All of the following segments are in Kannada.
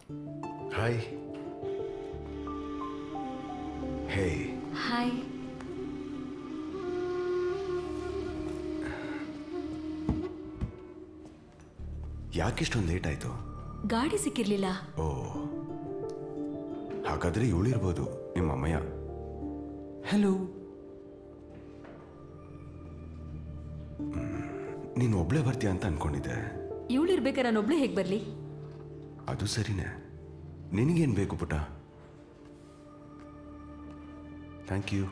ಹಾಯ್ ಹೇ ಹಾಯ್ ಯಾಕಿಷ್ಟೊಂದು ಲೇಟ್ ಆಯ್ತು ಗಾಡಿ ಸಿಕ್ಕಿರ್ಲಿಲ್ಲ ಓ ಹಾಗಾದ್ರೆ ಇವಳಿರ್ಬೋದು ನಿಮ್ಮ ಅಮ್ಮಯ್ಯ ಹಲೋ ನೀನು ಒಬ್ಳೆ ಬರ್ತೀಯ ಅಂತ ಅನ್ಕೊಂಡಿದ್ದೆ ಇವಳಿರ್ಬೇಕಾರೆ ನಾನೊಬ್ಳೆ ಹೇಗೆ ಬರಲಿ ಅದು ಸರಿನೇ ನಿನಗೇನು ಬೇಕು ಪುಟ ಥ್ಯಾಂಕ್ ಯು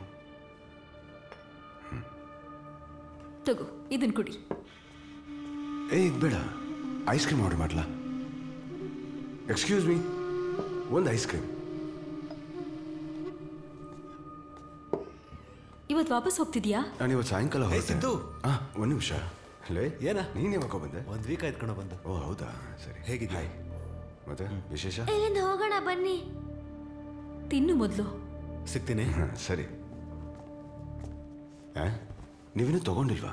ತಗೋ ಇದನ್ ಕುಡಿ ಏ ಇದು ಬೇಡ ಐಸ್ ಕ್ರೀಮ್ ಆರ್ಡರ್ ಮಾಡಲಾ ಎಕ್ಸ್ಕ್ಯೂಸ್ ಮೀ ಒಂದು ಐಸ್ ಕ್ರೀಮ್ ಇವತ್ತು ವಾಪಸ್ ಹೋಗ್ತಿದ್ಯಾ ನಾನು ಇವತ್ತು ಸಾಯಂಕಾಲ ಹೇ, ಹೊರಟೆ ಸಿದ್ದು. ಹಾಂ ಒಂದು ನಿಮಿಷ ಲೇ ಏನ? ನೀನು ಯಾವಾಗ ಬಂದೆ ಒಂದ್ ವೀಕ್ ಆಯ್ತು ಕಣ ಬಂದು ಓ ಹೌದಾ ಸರಿ ಹೇಗಿದ್ಯಾ? ಹಾಯ್. ಮತ್ತೆ ವಿಶೇಷ ಇಲ್ಲಿಂದ ಹೋಗೋಣ ಬನ್ನಿ ತಿನ್ನು ಮೊದಲು ಸಿಗ್ತೀನಿ ಹಾಂ ಸರಿ ಆ? ನೀವಿನ್ನೂ ತಗೊಂಡಿಲ್ವಾ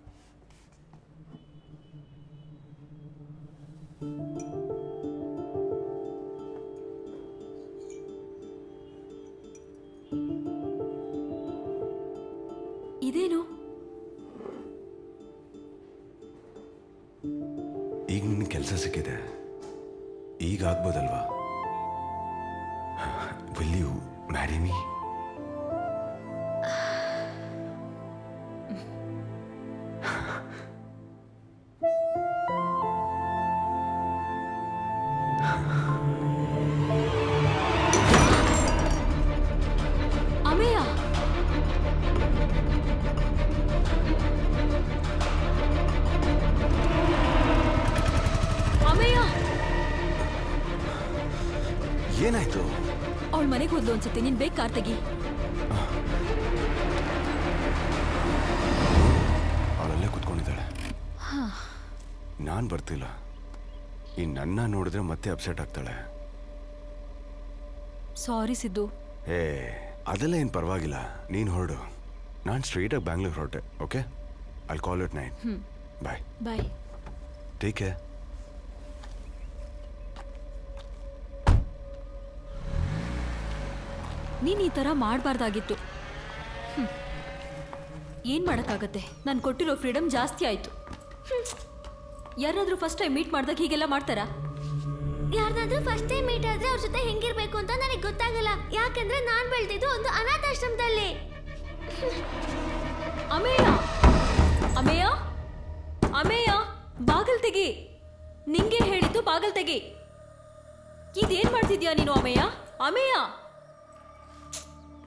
ಇದೇನು ಈಗ ನಿನ್ನ ಕೆಲಸ ಸಿಕ್ಕಿದೆ ಈಗ ಆಗ್ಬೋದಲ್ವಾ will you marry me Ameya Ameya ಏನಾಯ್ತು ಅವಳ ಮನೆಗೆ ಹೋದ್ಲು ಅನ್ಸುತ್ತೆ ನೀನ್ ಬೇಗ ಕಾರ್ ತೆಗಿ ಅವಳಲ್ಲೇ ಕುತ್ಕೊಂಡಿದ್ದಾಳೆ ನಾನು ಬರ್ತಿಲ್ಲ ಈ ನನ್ನ ನೋಡಿದ್ರೆ ಮತ್ತೆ ಅಪ್ಸೆಟ್ ಆಗ್ತಾಳೆ ಸಾರಿ ಸಿದ್ದು ಏ ಅದೆಲ್ಲ ಏನು ಪರವಾಗಿಲ್ಲ ನೀನು ಹೊರಡು ನಾನು ಸ್ಟ್ರೈಟಾಗಿ ಬ್ಯಾಂಗ್ಳೂರ್ ಹೊರಟೆ okay I call it nine bye bye take care ನೀನ್ ಈ ತರ ಮಾಡಬಾರ್ದಾಗಿತ್ತು ಏನ್ ಮಾಡಕ್ಕಾಗತ್ತೆ ನಾನು ಕೊಟ್ಟಿರೋ ಫ್ರೀಡಮ್ ಜಾಸ್ತಿ ಆಯ್ತು ಯಾರಾದ್ರೂ ಫಸ್ಟ್ ಟೈಮ್ ಮೀಟ್ ಮಾಡಿದಾಗ ಹೀಗೆಲ್ಲ ಮಾಡ್ತಾರಾ ಯಾರ್ದಾದ್ರೂ ಫಸ್ಟ್ ಟೈಮ್ ಮೀಟ್ ಆದ್ರೆ ಅವ್ರ ಜೊತೆ ಹೆಂಗಿರ್ಬೇಕು ಅಂತ ನನಗೆ ಗೊತ್ತಾಗಲ್ಲ ಯಾಕಂದ್ರೆ ನಾನ್ ಬೆಳ್ದಿದ್ದು ಒಂದು ಅನಾಥಾಶ್ರಮದಲ್ಲಿ ಅಮೇಯ ಅಮೇಯ ಅಮೇಯ ಬಾಗಲ್ ತೆಗಿ ನಿಂಗೆ ಹೇಳಿದ್ದು ಬಾಗಲ್ ತೆಗಿ ಇದೇನ್ ಮಾಡ್ತಿದ್ಯಾ ನೀನು ಅಮೇಯ ಅಮೇಯ